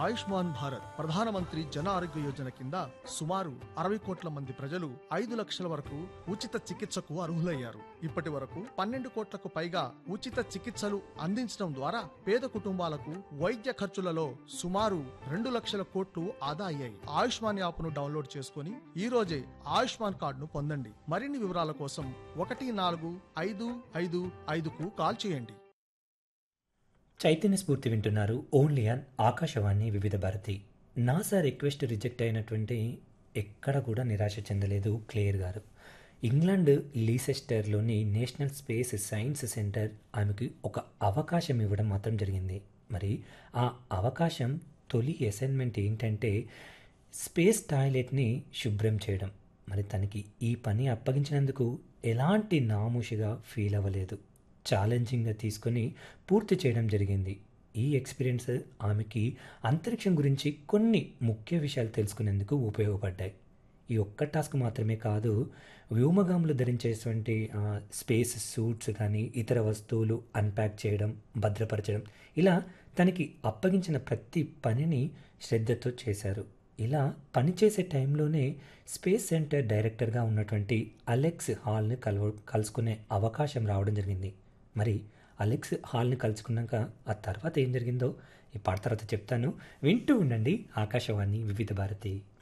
ఆయుష్మాన్ భారత్ ప్రధానమంత్రి జన ఆరోగ్య యోజన కింద సుమారు అరవై కోట్ల మంది ప్రజలు ఐదు లక్షల వరకు ఉచిత చికిత్సకు అర్హులయ్యారు ఇప్పటి వరకు పన్నెండు కోట్లకు పైగా ఉచిత చికిత్సలు అందించడం ద్వారా పేద కుటుంబాలకు వైద్య ఖర్చులలో సుమారు రెండు లక్షల కోట్లు ఆదా అయ్యాయి ఆయుష్మాన్ యాప్ను డౌన్లోడ్ చేసుకుని ఈ రోజే ఆయుష్మాన్ కార్డును పొందండి మరిన్ని వివరాల కోసం ఒకటి నాలుగు ఐదు ఐదు ఐదుకు కాల్ చేయండి చైతన్య స్ఫూర్తి వింటున్నారు ఓన్లీ అన్ ఆకాశవాణి వివిధ భారతి నాసా రిక్వెస్ట్ రిజెక్ట్ అయినటువంటి ఎక్కడ కూడా నిరాశ చెందలేదు క్లేయర్ గారు ఇంగ్లాండ్ లీసెస్టర్లోని నేషనల్ స్పేస్ సైన్స్ సెంటర్ ఆమెకి ఒక అవకాశం ఇవ్వడం మాత్రం జరిగింది మరి ఆ అవకాశం తొలి అసైన్మెంట్ ఏంటంటే స్పేస్ టాయిలెట్ని శుభ్రం చేయడం మరి తనకి ఈ పని అప్పగించినందుకు ఎలాంటి నామూషిగా ఫీల్ అవ్వలేదు ఛాలెంజింగ్గా తీసుకొని పూర్తి చేయడం జరిగింది ఈ ఎక్స్పీరియన్స్ ఆమెకి అంతరిక్షం గురించి కొన్ని ముఖ్య విషయాలు తెలుసుకునేందుకు ఉపయోగపడ్డాయి ఈ ఒక్క టాస్క్ మాత్రమే కాదు వ్యోమగాములు ధరించేటువంటి ఆ, స్పేస్ సూట్స్ కానీ ఇతర వస్తువులు అన్ప్యాక్ చేయడం భద్రపరచడం ఇలా తనకి అప్పగించిన ప్రతి పనిని శ్రద్ధతో చేశారు ఇలా పనిచేసే టైంలోనే స్పేస్ సెంటర్ డైరెక్టర్గా ఉన్నటువంటి అలెక్స్ హాల్ని కలవ కలుసుకునే అవకాశం రావడం జరిగింది మరి అలెక్స్ హాల్ని కలుసుకున్నాక ఆ తర్వాత ఏం జరిగిందో ఈ పాట తర్వాత చెప్తాను వింటూ ఉండండి ఆకాశవాణి వివిధ భారతి